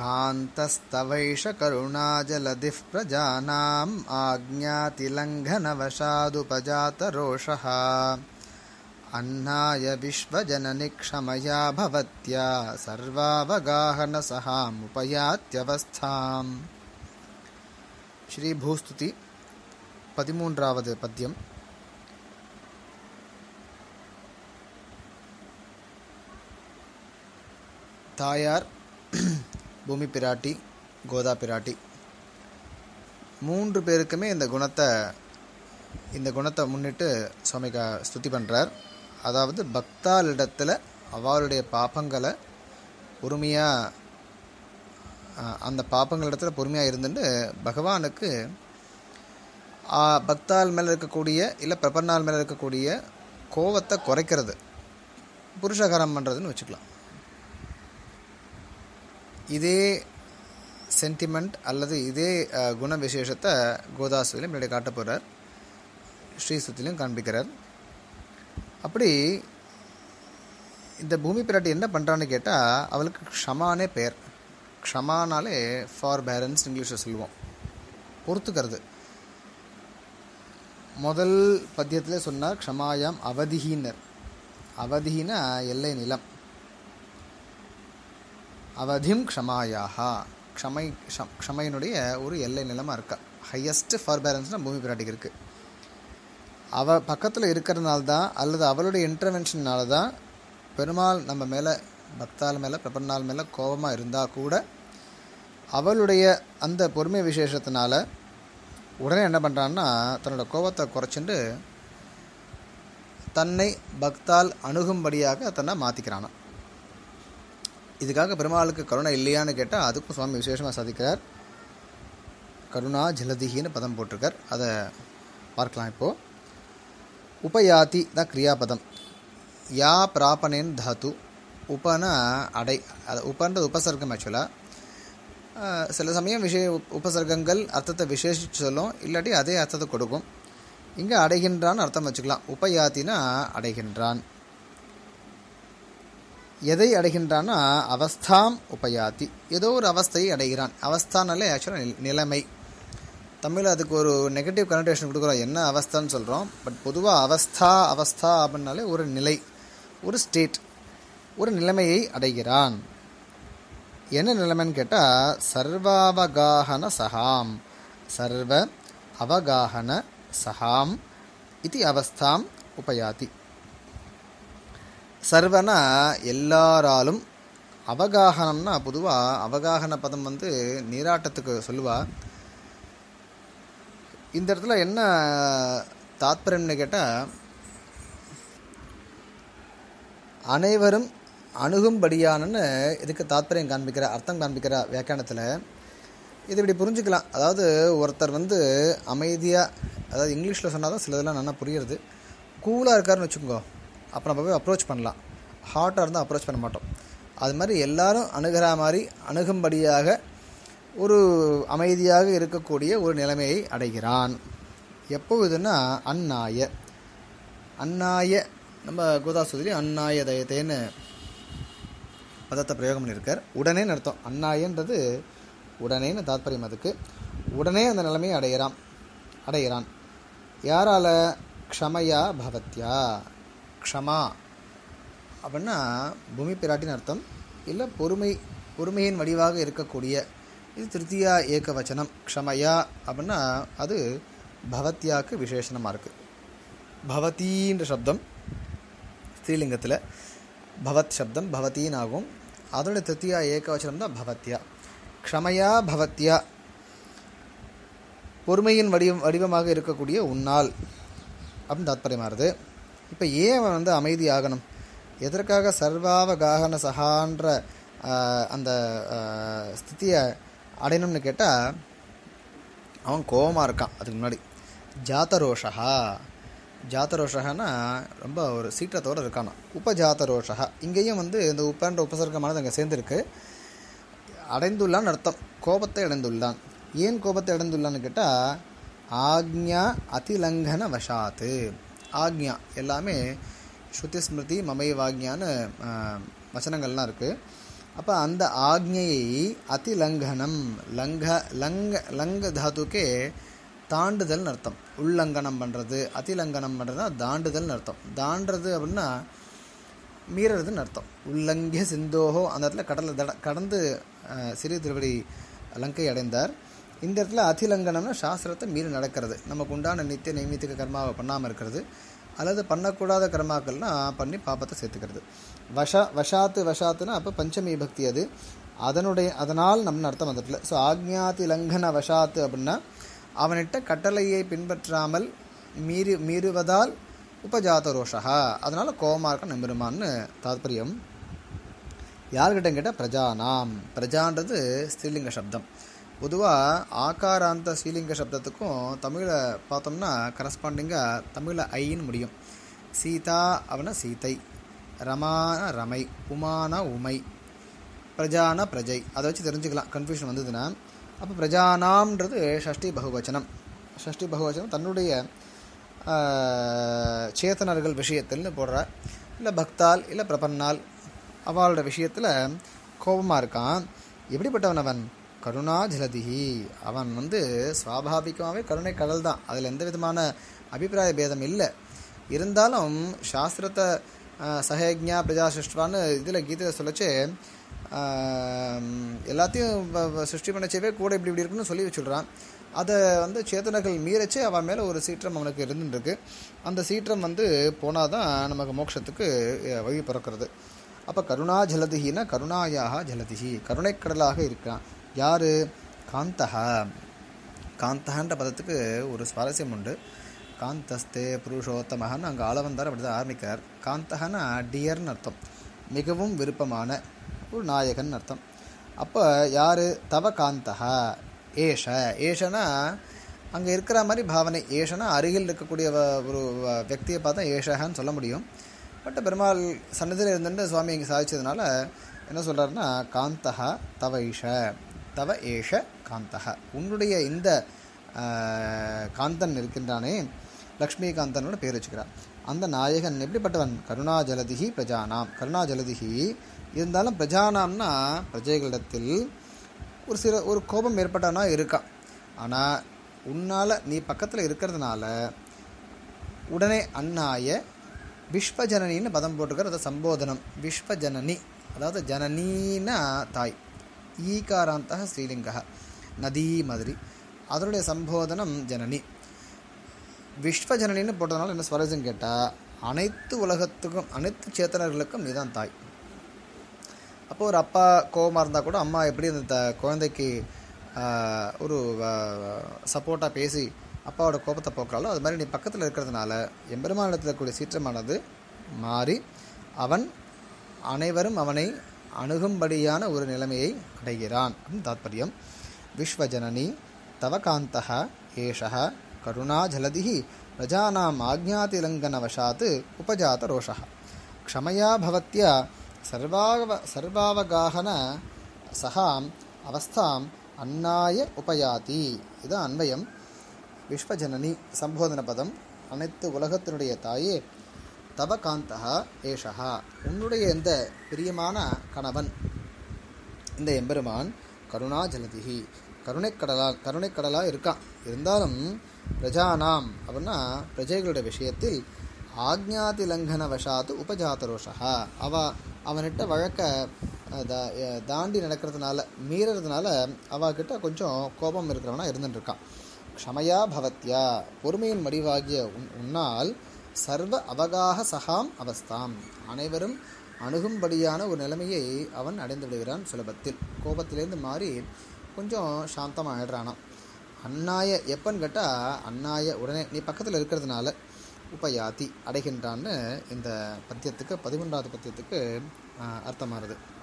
कान्तस्तवैष करुणाजलधिः प्रजानाम् आज्ञातिलङ्घनवशादुपजातरोषः अन्नाय विश्वजननि क्षमया भवत्या सर्वावगाहनसहामुपयात्यवस्थाम् श्रीभूस्तुति பதிமூன்றாவது பத்தியம் தாயார் பூமி பிராட்டி கோதா பிராட்டி மூன்று பேருக்குமே இந்த குணத்தை இந்த குணத்தை முன்னிட்டு சுவாமிகா ஸ்துதி பண்ணுறார் அதாவது பக்தாளிடத்தில் அவளுடைய பாப்பங்களை பொறுமையாக அந்த பாப்பங்களிடத்தில் பொறுமையாக இருந்துட்டு பகவானுக்கு பக்தால் மேலே இருக்கக்கூடிய இல்லை பிரபன்னால் மேலே இருக்கக்கூடிய கோவத்தை குறைக்கிறது புருஷகாரம் பண்ணுறதுன்னு வச்சுக்கலாம் இதே சென்டிமெண்ட் அல்லது இதே குண விசேஷத்தை கோதாசுவிலும் முன்னாடி காட்ட போகிறார் ஸ்ரீசுத்திலையும் காண்பிக்கிறார் அப்படி இந்த பூமி பிராட்டி என்ன பண்ணுறான்னு கேட்டால் அவளுக்கு க்ஷமானே பெயர் க்ஷமானாலே ஃபார் பேரன்ஸ் இங்கிலீஷில் சொல்லுவோம் பொறுத்துக்கிறது முதல் பத்தியத்தில் சொன்னார் க்ஷமாயாம் அவதிஹீனர் அவதினா எல்லை நிலம் அவதிம் க்ஷமாயாகா க்ஷமை க்ஷமையினுடைய ஒரு எல்லை நிலமாக இருக்கா ஹையஸ்ட் ஃபார் பேரன்ஸ்னால் பூமி பிராட்டிக்கு இருக்குது அவள் பக்கத்தில் இருக்கிறதுனால தான் அல்லது அவளுடைய இன்டர்வென்ஷன்னால தான் பெருமாள் நம்ம மேலே பக்தால் மேலே பிரபன்னால் மேலே கோபமாக இருந்தால் கூட அவளுடைய அந்த பொறுமை விசேஷத்தினால உடனே என்ன பண்ணுறான்னா தன்னோட கோபத்தை குறைச்சிட்டு தன்னை பக்தால் அணுகும்படியாக தன்னை மாற்றிக்கிறானா இதுக்காக பெருமாளுக்கு கருணை இல்லையான்னு கேட்டால் அதுக்கும் சுவாமி விசேஷமாக சாதிக்கிறார் கருணா ஜலதிகின்னு பதம் போட்டிருக்கார் அதை பார்க்கலாம் இப்போது உபயாதி தான் கிரியாபதம் யா பிராபனேன் தாத்து உபன அடை அது உபன்றது உபசர்க்கம் ஆக்சுவலாக சில சமயம் விஷய உபசர்க்கங்கள் அர்த்தத்தை விசேஷித்து சொல்லும் இல்லாட்டி அதே அர்த்தத்தை கொடுக்கும் இங்கே அடைகின்றான்னு அர்த்தம் வச்சுக்கலாம் உபயாத்தினா அடைகின்றான் எதை அடைகின்றான்னா அவஸ்தாம் உபயாத்தி ஏதோ ஒரு அவஸ்தையை அடைகிறான் அவஸ்தானாலே ஆக்சுவலாக நிலைமை தமிழில் அதுக்கு ஒரு நெகட்டிவ் கனெக்டேஷன் கொடுக்குறோம் என்ன அவஸ்தான்னு சொல்கிறோம் பட் பொதுவாக அவஸ்தா அவஸ்தா அப்படின்னாலே ஒரு நிலை ஒரு ஸ்டேட் ஒரு நிலைமையை அடைகிறான் என்ன நிலைமைன்னு கேட்டால் சர்வாவகாஹன சகாம் சர்வ அவகாஹன சகாம் இது அவஸ்தாம் உபயாதி சர்வனா எல்லாராலும் அவகாகனம்னா பொதுவாக அவகாகன பதம் வந்து நீராட்டத்துக்கு சொல்லுவா இந்த இடத்துல என்ன தாத்பரியம்னு கேட்டால் அனைவரும் அணுகும்படியானன்னு இதுக்கு தாத்பரியம் காண்பிக்கிற அர்த்தம் காண்பிக்கிற வியாக்கியானத்தில் இது இப்படி புரிஞ்சுக்கலாம் அதாவது ஒருத்தர் வந்து அமைதியாக அதாவது இங்கிலீஷில் சொன்னால் தான் சில இதெல்லாம் நல்லா புரியுறது கூலாக இருக்காருன்னு வச்சுக்கோங்க அப்போ நம்ம போய் அப்ரோச் பண்ணலாம் ஹாட்டாக இருந்தால் அப்ரோச் பண்ண மாட்டோம் அது மாதிரி எல்லாரும் அணுகிற மாதிரி அணுகும்படியாக ஒரு அமைதியாக இருக்கக்கூடிய ஒரு நிலைமையை அடைகிறான் எப்பொழுதுன்னா அந்நாய அந்நாய நம்ம கோதாசுதிரி அந்நாய தயத்தேன்னு பதத்தை பிரயோகம் பண்ணியிருக்கார் உடனே அர்த்தம் அந்நாயன்றது உடனேன்னு தாத்பரியம் அதுக்கு உடனே அந்த நிலைமையை அடைகிறான் அடைகிறான் யாரால் க்ஷமையா பவத்யா க்ஷமா அப்படின்னா பூமி பிராட்டின் அர்த்தம் இல்லை பொறுமை பொறுமையின் வடிவாக இருக்கக்கூடிய இது திருத்தியா ஏக வச்சனம் க்ஷமையா அப்படின்னா அது பவத்யாவுக்கு விசேஷனமாக இருக்குது பவதீன்ற சப்தம் ஸ்ரீலிங்கத்தில் பவத் சப்தம் பவத்தீன் ஆகும் அதோட திருத்தியா ஏகவச்சனம் தான் பவத்யா க்ஷமையா பவத்யா பொறுமையின் வடிவம் வடிவமாக இருக்கக்கூடிய உன்னால் அப்படின்னு தாத்பரியமாகுது இப்போ ஏன் அவன் வந்து அமைதி ஆகணும் எதற்காக சர்வாவகாகன சகான்ற அந்த ஸ்தித்தியை அடையணும்னு கேட்டால் அவன் கோபமாக இருக்கான் அதுக்கு முன்னாடி ஜாத்தரோஷா ஜாத்தரோஷகனா ரொம்ப ஒரு சீற்றத்தோடு இருக்கானா உபஜாத்தரோஷா இங்கேயும் வந்து இந்த உப்பன்ற உபசர்க்கமானது அங்கே சேர்ந்துருக்கு அடைந்துள்ளான்னு அர்த்தம் கோபத்தை அடைந்துள்ளான் ஏன் கோபத்தை அடைந்துள்ளான்னு கேட்டால் ஆக்ஞா அதிலங்கன வசாத்து ஆக்ஞா எல்லாமே ஸ்ருதி ஸ்மிருதி மமை வாக்ஞான்னு வச்சனங்கள்லாம் இருக்குது அப்போ அந்த ஆக்ஞையை அதிலங்கனம் லங்க லங்க லங்க தாத்துக்கே தாண்டுதல்னு அர்த்தம் உல்லங்கனம் பண்ணுறது அதிலங்கனம் பண்ணுறதுனா தாண்டுதல்னு அர்த்தம் தாண்டுறது அப்படின்னா மீறதுன்னு அர்த்தம் உல்லங்கிய சிந்தோஹோ அந்த இடத்துல கடலை தட கடந்து அஹ், சிறு திருவடி லங்கை அடைந்தார் இந்த இடத்துல அதிலங்கனம்னா சாஸ்திரத்தை மீறி நடக்கிறது நமக்கு உண்டான நித்திய நைமித்திக கர்மாவை பண்ணாமல் இருக்கிறது அல்லது பண்ணக்கூடாத கர்மாக்கள்னா பண்ணி பாப்பத்தை சேர்த்துக்கிறது வஷா வஷாத்து வஷாத்துனா அப்போ பஞ்சமி பக்தி அது அதனுடைய அதனால் நம்ம அர்த்தம் அந்த இடத்துல ஸோ ஆக்ஞாதி லங்கன வஷாத்து அப்படின்னா அவனிட்ட கட்டளையை பின்பற்றாமல் மீறி மீறுவதால் உபஜாத ரோஷா அதனால கோபமா இருக்க நம்பெருமான்னு தாத்பரியம் யார்கிட்ட கேட்டால் பிரஜானாம் பிரஜான்றது ஸ்ரீலிங்க சப்தம் பொதுவாக ஆகாராந்த ஸ்ரீலிங்க சப்தத்துக்கும் தமிழை பார்த்தோம்னா கரஸ்பாண்டிங்காக தமிழில் ஐன்னு முடியும் சீதா அவன சீதை ரமானா ரமை உமானா உமை பிரஜான பிரஜை அதை வச்சு தெரிஞ்சுக்கலாம் கன்ஃபியூஷன் வந்ததுன்னா அப்போ பிரஜானாம்ன்றது ஷஷ்டி பகுவச்சனம் ஷஷ்டி பகுவச்சனம் தன்னுடைய ஆஹ், சேத்தனர்கள் விஷயத்தில்னு போடுறார் இல்லை பக்தால் இல்லை பிரபன்னால் அவளோட விஷயத்தில் கோபமாக இருக்கான் எப்படிப்பட்டவன் அவன் கருணா ஜலதிஹி அவன் வந்து சுவாபாவிகமாகவே கருணை கடல் தான் அதில் எந்த விதமான அபிப்பிராய பேதம் இல்லை இருந்தாலும் சாஸ்திரத்தை ஆஹ், சஹயஜ்ஞா பிரஜா சிருஷ்டுவான்னு இதில் கீதையை சொல்லச்சு எல்லாத்தையும் வ- வ- சிருஷ்டி பண்ணச்சவே கூட இப்படி இப்படி இருக்குன்னு சொல்லி வச்சுடுறான் அதை வந்து சேத்தனர்கள் மீறச்சு அவன் மேலே ஒரு சீற்றம் அவனுக்கு இருந்துருக்கு அந்த சீற்றம் வந்து போனால் தான் நமக்கு மோட்சத்துக்கு அஹ், வழி பிறக்கிறது அப்போ கருணா ஜலதிஹின்னா கருணாயாக ஜலதிஹி கருணைக்கடலாக இருக்கான் யாரு காந்தஹா காந்தஹன்ற பதத்துக்கு ஒரு சுவாரஸ்யம் உண்டு காந்தஸ்தே புருஷோத்தமகன்னு அங்கே ஆளவந்தார் அப்படி தான் ஆரம்பிக்கிறார் காந்தகனா டியர்னு அர்த்தம் மிகவும் விருப்பமான ஒரு நாயகன் அர்த்தம் அப்போ யார் தவ காந்தகா ஏஷ ஏஷனா அங்கே இருக்கிற மாதிரி பாவனை ஏஷனா அருகில் இருக்கக்கூடிய வ- ஒரு வ- వ్యక్తిயை பார்த்தா ஏஷகான்னு சொல்ல முடியும் பட் பெருமாள் சன்னதியில் இருந்துட்டு சுவாமி இங்கே சாதிச்சதுனால என்ன சொல்கிறாருன்னா காந்தஹா தவ ஈஷ தவ ஏஷ காந்தஹா உன்னுடைய இந்த ஆஹ், காந்தன் இருக்கின்றானே லக்ஷ்மிகாந்தனோட பேர் வச்சுக்கிறார் அந்த நாயகன் எப்படிப்பட்டவன் கருணா ஜலதிஹி பிரஜானாம் கருணா ஜலதிஹி இருந்தாலும் பிரஜானாம்னா பிரஜைகளிடத்தில் ஒரு சில ஒரு கோபம் ஏற்பட்டானா இருக்கான் ஆனால் உன்னால் நீ பக்கத்தில் இருக்கிறதுனால உடனே அன்னாய விஸ்வஜனனின்னு பதம் போட்டுக்கிற அதை சம்போதனம் விஸ்வஜனனி அதாவது ஜனனின்னா தாய் ஈகாராந்தக ஸ்ரீலிங்கா நதி மாதிரி அதனுடைய சம்போதனம் ஜனனி விஸ்வஜனனின்னு போட்டதுனால என்ன சுவாரஸ்யம் கேட்டால் அனைத்து உலகத்துக்கும் அனைத்து சேத்தனர்களுக்கும் நீதான் தாய் அப்போ ஒரு அப்பா கோவமாக இருந்தால் கூட அம்மா எப்படி அந்த த- குழந்தைக்கு ஆஹ், ஒரு சப்போர்ட்டாக பேசி அப்பாவோட கோபத்தை போக்குறாலோ அது மாதிரி நீ பக்கத்தில் இருக்கிறதுனால எம்பெருமானிடத்தில் இருக்கக்கூடிய சீற்றமானது மாறி அவன் அனைவரும் அவனை அணுகும்படியான ஒரு நிலைமையை அடைகிறான் அப்படின்னு தாத்பரியம் விஸ்வஜனனி தவ காந்தः ஏஷः கருணாஜலதிः பிரஜானாம் ஆஜ்ஞாதிலங்கனவशात् உபஜாத ரோஷः க்ஷமயா பவத்யா சர்வாவ சர்வாவகாஹன சகாம் அவஸ்தாம் அன்னாய உபயாதி இதுதான் அன்வயம் விஸ்வஜனனி சம்போதன பதம் அனைத்து உலகத்தினுடைய தாயே தவ காந்தா ஏஷா உன்னுடைய இந்த பிரியமான கணவன் இந்த எம்பெருமான் கருணா ஜலதிஹி கருணைக்கடலா கருணைக்கடலாக இருக்கான் இருந்தாலும் பிரஜானாம் அப்படின்னா பிரஜைகளுடைய விஷயத்தில் ஆக்ஞாதி லங்கன வசாத்து உபஜாத ரோஷா அவ அவன்கிட்ட வழக்க அஹ், தா- அஹ், தாண்டி நடக்கிறதுனால மீறதுனால அவகிட்ட கொஞ்சம் கோபம் இருக்கிறவனா இருந்துட்டு இருக்கான் க்ஷமயா பவத்யா பொறுமையின் வடிவாகிய உன் உன்னால் சர்வ அவகாக சகாம் அவஸ்தாம் அனைவரும் அணுகும்படியான ஒரு நிலைமையை அவன் அடைந்து விடுகிறான் சுலபத்தில் கோபத்திலேருந்து மாறி கொஞ்சம் சாந்தமாக ஆயிடுறானாம் அன்னாய எப்பன்னு கேட்டால் அன்னாய உடனே நீ பக்கத்தில் இருக்கிறதுனால உபயாதி அடைகின்றான்னு இந்த பத்தியத்துக்கு பதிமூன்றாவது பத்தியத்துக்கு ஆஹ், அர்த்தமாகுது